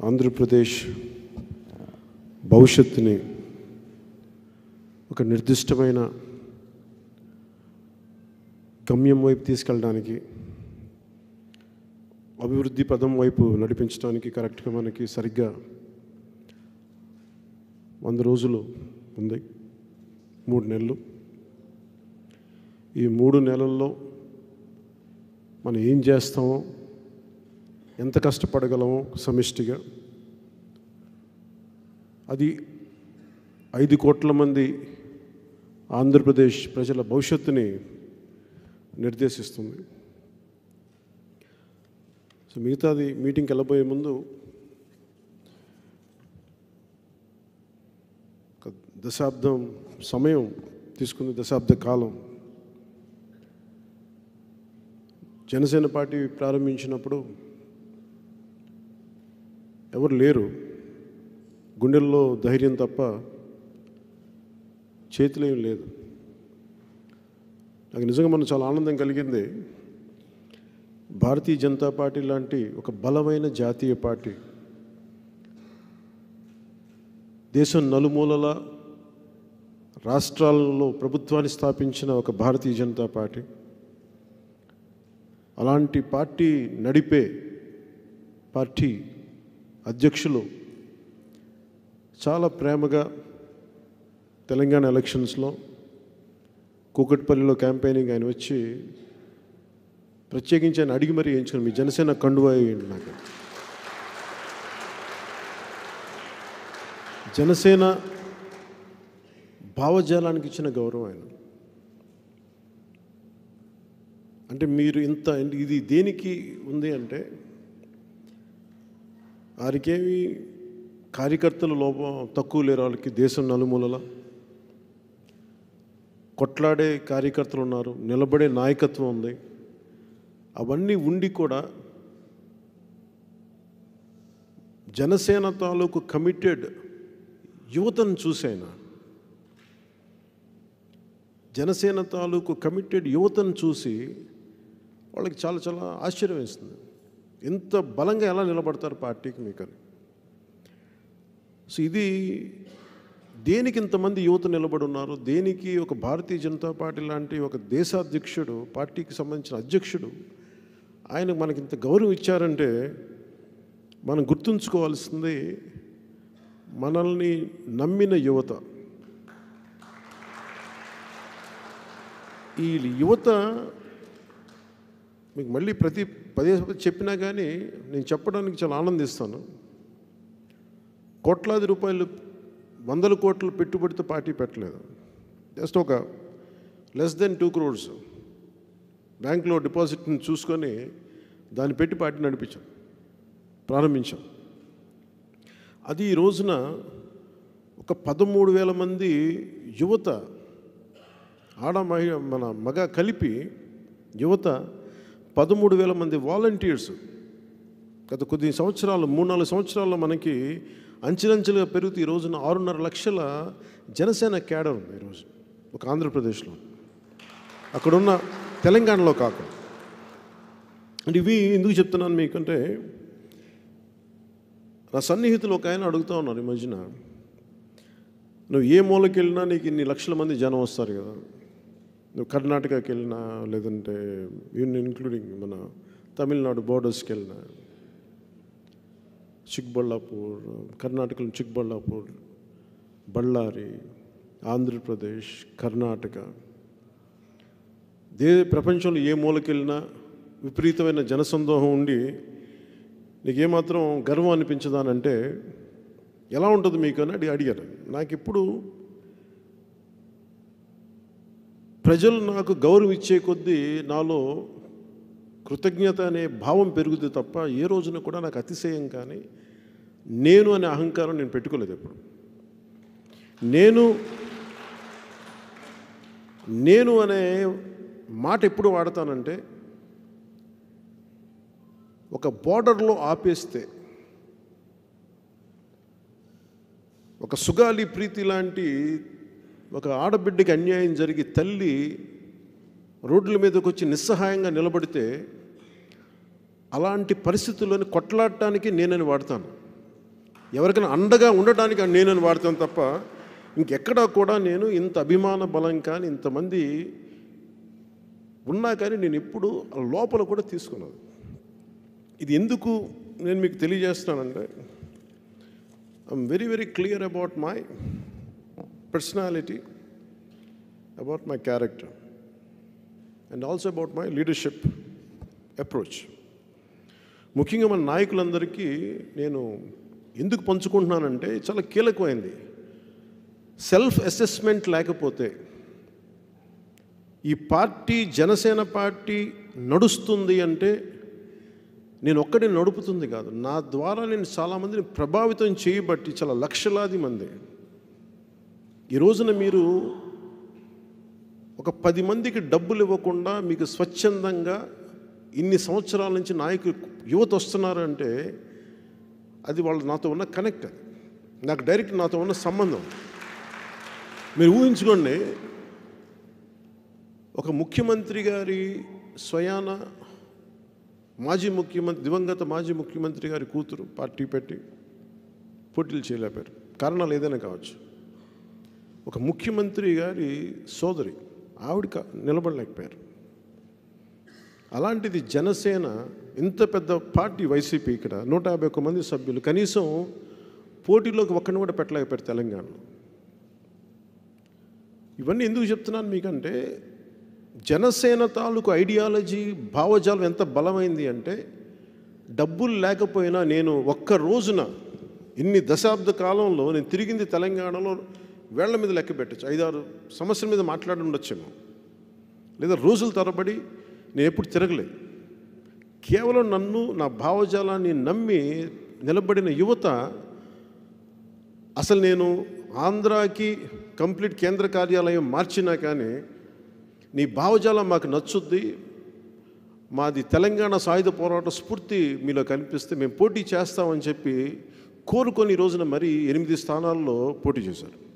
ఆంధ్రప్రదేశ్ భవిష్యత్తుని ఒక నిర్దిష్టమైన గమ్యం వైపు తీసుకెళ్ళడానికి అభివృద్ధి పదం వైపు నడిపించడానికి కరెక్ట్గా మనకి సరిగ్గా వంద రోజులు ఉంది మూడు నెలలు ఈ మూడు నెలల్లో మనం ఏం చేస్తామో ఎంత కష్టపడగలమో సమిష్టిగా అది ఐదు కోట్ల మంది ఆంధ్రప్రదేశ్ ప్రజల భవిష్యత్తుని నిర్దేశిస్తుంది సో మిగతాది మీటింగ్కి వెళ్ళబోయే ముందు ఒక దశాబ్దం సమయం తీసుకున్న దశాబ్ద కాలం జనసేన పార్టీ ప్రారంభించినప్పుడు ఎవరు లేరు గుండెల్లో ధైర్యం తప్ప చేతిలో ఏం లేదు నాకు నిజంగా మనం చాలా ఆనందం కలిగింది భారతీయ జనతా పార్టీ లాంటి ఒక బలమైన జాతీయ పార్టీ దేశం నలుమూలల రాష్ట్రాలలో ప్రభుత్వాన్ని స్థాపించిన ఒక భారతీయ జనతా పార్టీ అలాంటి పార్టీ నడిపే పార్టీ అధ్యక్షులు చాలా ప్రేమగా తెలంగాణ ఎలక్షన్స్లో కూకట్పల్లిలో క్యాంపెయినింగ్ ఆయన వచ్చి ప్రత్యేకించి ఆయన అడిగి మరీ వేయించుకుని మీ జనసేన కండువా వేయండి నాకు జనసేన భావజాలానికి ఇచ్చిన గౌరవం ఆయన అంటే మీరు ఇంత ఇది దేనికి ఉంది అంటే వారికేమి కార్యకర్తల లోపం తక్కువ లేరు వాళ్ళకి దేశం నలుమూలల కొట్లాడే కార్యకర్తలు ఉన్నారు నిలబడే నాయకత్వం ఉంది అవన్నీ ఉండి కూడా జనసేన తాలూకు కమిటెడ్ యువతను చూసాయన జనసేన తాలూకు కమిటెడ్ యువతను చూసి వాళ్ళకి చాలా చాలా ఆశ్చర్యం వేస్తుంది ఎంత బలంగా ఎలా నిలబడతారు పార్టీకి మీకని సో ఇది దేనికి ఇంతమంది యువత నిలబడి ఉన్నారు దేనికి ఒక భారతీయ జనతా పార్టీ లాంటి ఒక దేశాధ్యక్షుడు పార్టీకి సంబంధించిన అధ్యక్షుడు ఆయన మనకి ఇంత గౌరవం ఇచ్చారంటే మనం గుర్తుంచుకోవాల్సింది మనల్ని నమ్మిన యువత ఈ యువత మీకు మళ్ళీ ప్రతి పదే పదే చెప్పినా కానీ నేను చెప్పడానికి చాలా ఆనందిస్తాను కోట్లాది రూపాయలు వందల కోట్లు పెట్టుబడితో పార్టీ పెట్టలేదు జస్ట్ ఒక లెస్ దెన్ టూ క్రోర్స్ బ్యాంక్లో డిపాజిట్ని చూసుకొని దాన్ని పెట్టి పార్టీ నడిపించాం ప్రారంభించాం అది ఈ రోజున ఒక పదమూడు వేల మంది యువత ఆడ మహిళ మన మగ కలిపి యువత పదమూడు వేల మంది వాలంటీర్స్ గత కొద్ది సంవత్సరాలు మూడు నాలుగు సంవత్సరాల్లో మనకి అంచెలంచెలుగా పెరుగుతూ ఈ రోజున ఆరున్నర లక్షల జనసేన క్యాడర్ ఉంది ఈరోజు ఒక ఆంధ్రప్రదేశ్లో అక్కడున్న తెలంగాణలో కాకుండా అంటే ఇవి ఎందుకు చెప్తున్నాను మీకంటే నా సన్నిహితులు ఒక ఆయన అడుగుతూ ఉన్నారు ఈ మధ్యన నువ్వు ఏ మూలకి వెళ్ళినా నీకు ఇన్ని లక్షల మంది జనం వస్తారు కదా నువ్వు కర్ణాటకకి వెళ్ళినా లేదంటే ఈవెన్ ఇంక్లూడింగ్ మన తమిళనాడు బోర్డర్స్కి వెళ్ళినా చిక్బళ్ళాపూర్ కర్ణాటకలో చిక్బళ్ళాపూర్ బళ్ళారి ఆంధ్రప్రదేశ్ కర్ణాటక దే ప్రపంచంలో ఏ మూలకెళ్ళినా విపరీతమైన జనసందోహం ఉండి నీకేమాత్రం గర్వం అనిపించదానంటే ఎలా ఉంటుంది మీకు అని అడిగి అడిగారు నాకు ఇప్పుడు ప్రజలు నాకు గౌరవం ఇచ్చే కొద్దీ నాలో కృతజ్ఞత అనే భావం పెరుగుతుంది తప్ప ఏ రోజున కూడా నాకు అతిశయం కానీ నేను అనే అహంకారం నేను పెట్టుకోలేదు ఎప్పుడు నేను నేను అనే మాట ఎప్పుడు వాడతానంటే ఒక బార్డర్లో ఆపేస్తే ఒక సుగాలి ప్రీతి లాంటి ఒక ఆడబిడ్డకి అన్యాయం జరిగి తల్లి రోడ్ల మీదకి వచ్చి నిస్సహాయంగా నిలబడితే అలాంటి పరిస్థితుల్లోని కొట్లాడటానికి నేనని వాడతాను ఎవరికైనా అండగా ఉండటానికి నేను వాడతాను తప్ప ఇంకెక్కడా కూడా నేను ఇంత అభిమాన బలం కానీ ఇంతమంది ఉన్నా కానీ నేను ఎప్పుడు లోపల కూడా తీసుకున్నాను ఇది ఎందుకు నేను మీకు తెలియజేస్తున్నానంటే I'm very very clear about my personality about my character and also about my leadership approach ముఖ్యంగా మన నాయకులందరికీ నేను ఎందుకు పంచుకుంటున్నానంటే చాలా కీలకమైంది సెల్ఫ్ అసెస్మెంట్ లేకపోతే ఈ పార్టీ జనసేన పార్టీ నడుస్తుంది అంటే నేను ఒక్కడే నడుపుతుంది కాదు నా ద్వారా నేను చాలామందిని ప్రభావితం చేయబట్టి చాలా లక్షలాది మంది ఈ రోజున మీరు ఒక పది మందికి డబ్బులు ఇవ్వకుండా మీకు స్వచ్ఛందంగా ఇన్ని సంవత్సరాల నుంచి నాయకులు యువత వస్తున్నారు అంటే అది వాళ్ళు నాతో ఉన్న కనెక్ట్ అది నాకు డైరెక్ట్ నాతో ఉన్న సంబంధం మీరు ఊహించుకోండి ఒక ముఖ్యమంత్రి గారి స్వయాన మాజీ ముఖ్యమంత్రి దివంగత మాజీ ముఖ్యమంత్రి గారి కూతురు పార్టీ పెట్టి పోటీలు చేయలేపారు కారణాలు ఏదైనా కావచ్చు ఒక ముఖ్యమంత్రి గారి సోదరి ఆవిడ కా- నిలబడలేకపోయారు అలాంటిది జనసేన ఇంత పెద్ద పార్టీ వైసీపీ ఇక్కడ నూట యాభై ఒక్క మంది సభ్యులు కనీసం పోటీలోకి ఒక్కడిని కూడా పెట్టలేకపోయారు తెలంగాణలో ఇవన్నీ ఎందుకు చెప్తున్నాను మీకంటే జనసేన తాలూకు ఐడియాలజీ భావజాలం ఎంత బలమైంది అంటే డబ్బులు లేకపోయినా నేను ఒక్క రోజున ఇన్ని దశాబ్ద కాలంలో నేను తిరిగింది తెలంగాణలో వేళ్ల మీద లెక్క పెట్టచ్చు ఐదారు సమస్యల మీద మాట్లాడి ఉండొచ్చేమో లేదా రోజుల తరబడి నేను ఎప్పుడు తిరగలేదు కేవలం నన్ను నా భావజాలాన్ని నమ్మి నిలబడిన యువత అసలు నేను ఆంధ్రాకి కంప్లీట్ కేంద్ర కార్యాలయం మార్చినా కానీ నీ భావజాలం మాకు నచ్చుద్ది మాది తెలంగాణ సాయుధ పోరాట స్ఫూర్తి మీలో కనిపిస్తే మేము పోటీ చేస్తామని చెప్పి కోరుకొని ఈ రోజున మరి ఎనిమిది స్థానాల్లో పోటీ చేశారు